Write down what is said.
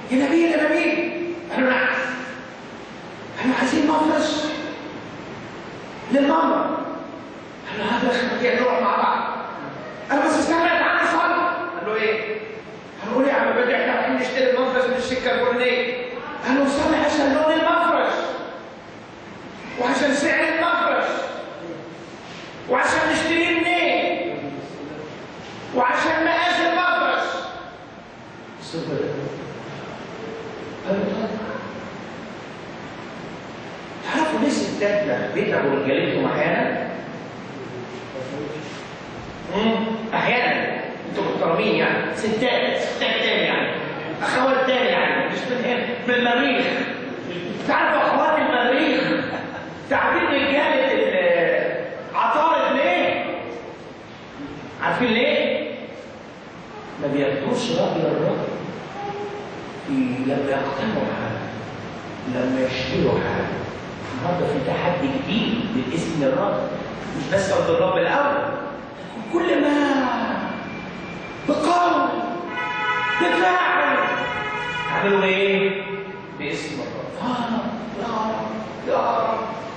يا نبيل يا نبيل قالوا نعم قالوا عايزين مفرش للمرة قالوا هذا احنا نروح مع بعض قالوا بس استنى تعالى نصلي قالوا ايه؟ قالوا ليه يا عم بدي احنا رايحين نشتري المفرش من السكه الفلانيه قالوا صلي عشان لون المفرش وعشان سعر المفرش وعشان نشتريه منين وعشان مقاس المفرش الصبر قالوا طيب تعرفوا ليه ستاتنا بيتعبوا رجالتهم احيانا؟ مم، احيانا انتوا محترمين يعني ستات ستات تاني يعني اخوات تاني يعني مش من هنا من المريخ تعرفوا اخوات المريخ تعرفين رجاله ال- عطارد ليه؟ عارفين ليه؟ ما بياخدوش راي الراجل في لما يقتنعوا حاجه لما يشتروا حاجه النهارده في تحدي جديد بالاسم الرب مش بس عند الرب الاول كل ما بقول بفاعل عملوا ايه؟ باسم الرب آه يا رب يا رب